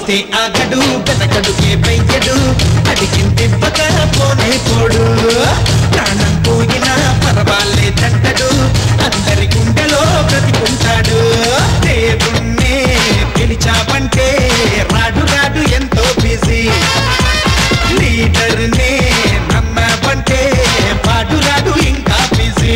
వస్తే ఆగడు వెనకడు ఏ వెయ్యడు అడిగిందివ్వక పోనే పోడు ప్రాణం పోయినా పర్వాలేదంటడు అందరి గుండెలో బ్రతికుంటాడు దేవుణ్ణే పిలిచావంటే రాడు రాడు ఎంతో బిజీ లీడర్నే నమ్మవంటే పాడు రాడు ఇంకా బిజీ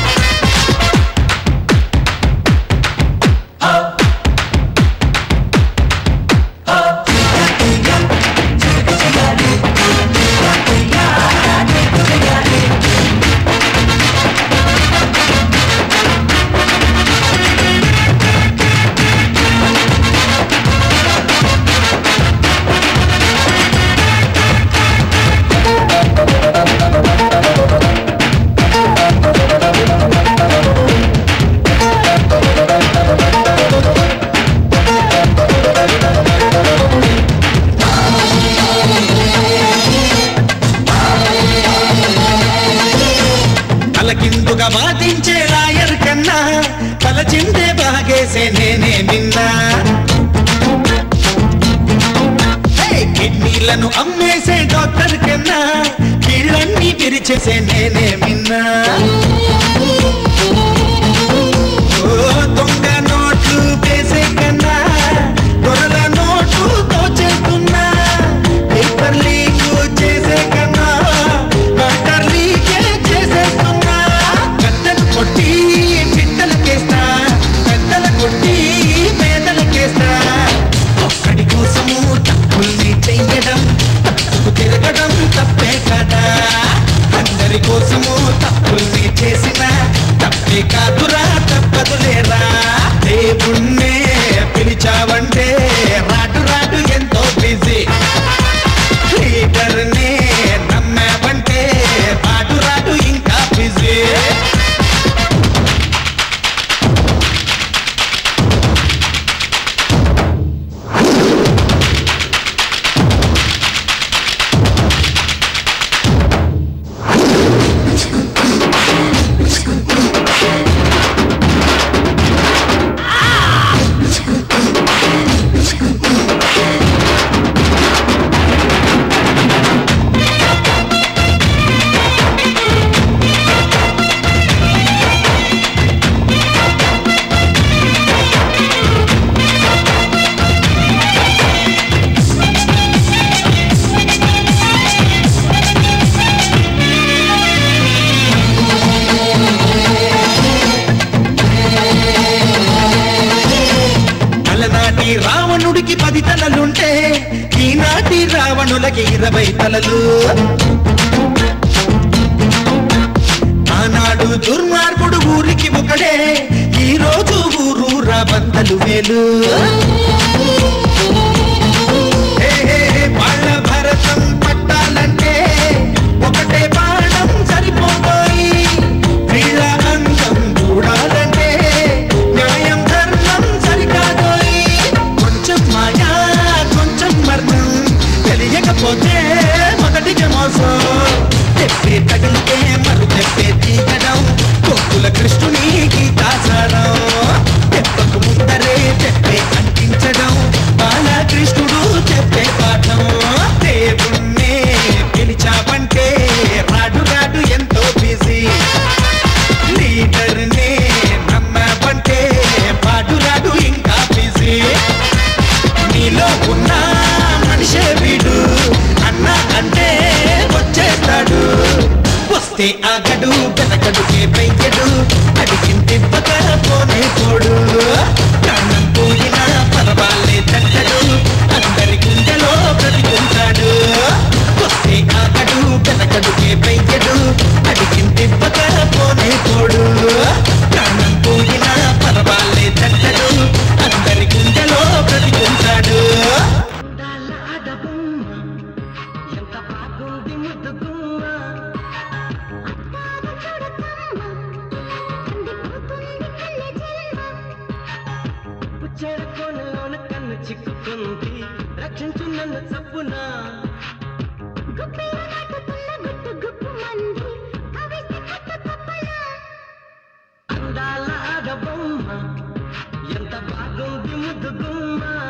తలకిందుగా వాదించే లాయర్ కన్నా తలచిందే బాగేసే నేనే నిన్నా హే, కిడ్నీలను అమ్మేసే డాక్టర్ కన్నా కీళ్ళన్నీ విరిచేసే నేనే మిన్నా ఓ దొంగ నోట్లు వేసే కన్నా దొరల నోట్లు దోచేస్తున్నా పేపర్ లీక్ చేసే కన్నా డాక్టర్ లీకే చేసేస్తున్నా గద్దలు కొట్టి పిట్టలకేస్తా పెద్దల కొట్టి పేదలకేస్తా ఒక్కడి కోసము తప్పుల్ని చెయ్యడం తప్పుకు తిరగడం తప్పే కదా అందరి కోసము తప్పుల్ని చేసిన తప్పే కాదురా తప్పదులేరా దేవుణ్ణే పిలిచావంటే రాడు రాడు ఎంతో బిజీ లీడర్నే నమ్మావంటే పాడు రాడు ఇంకా బిజీ అలనాటి రావణుడికి పది తలలుంటే ఈనాటి రావణులకి ఇరవై తలలు ఆనాడు దుర్మార్గుడు ఊరికి ఒకడే ఈ రోజు ఊరు రాబంతలు వేలు హే, హే, హే, వాళ్ళ భరతం పట్టాలంటే ఒకటే బాణం సరిపోయి వీళ్ళ అందం చూడాలంటే న్యాయం ధర్మం సరికాదోయి కొంచెం మాయా కొంచెం మర్మం తెలియకపోతే మొదటికి మోసం తెప్పే తగిలితే మరు తెప్పే తీయడం కొక్కుల కృష్ణుని గీతాసారం తెప్పకు ముందరే తెప్పే అంటించడం బాలకృష్ణుడు చెప్పే పాఠం దేవుణ్ణే పిలిచావంటే రాడు రాడు ఎంతో బిజీ లీడర్నే నమ్మవంటే పాడు రాడు ఇంకా బిజీ నీలో ఉన్న మనిషే వీడు అన్న అంటే వచ్చేస్తాడు వస్తే ఆగడు వెనకడు ఏ వెయ్యడు అడిగిందివ్వక పోనే పోడు ప్రాణం పోయినా పర్వాలేదంటడు అందరి గుండెలో బ్రతికుంటాడు వస్తే ఆగడు వెనకడు ఏ వెయ్యడు అడిగిందివ్వక పోనే పోడు ప్రాణం పోయినా పర్వాలేదంటడు అందరి గుండెలో బ్రతికుంటాడు అందాల ఆడబొమ్మ ఎంత బాగుంది ముద్దు గుమ్మ పుచ్చేడు కోనలోన కన్ను చిక్కుకుంది రక్షించు నన్ను చప్పునా అందాల ఆడబొమ్మ ఎంత బాగుంది ముద్దు గుమ్మ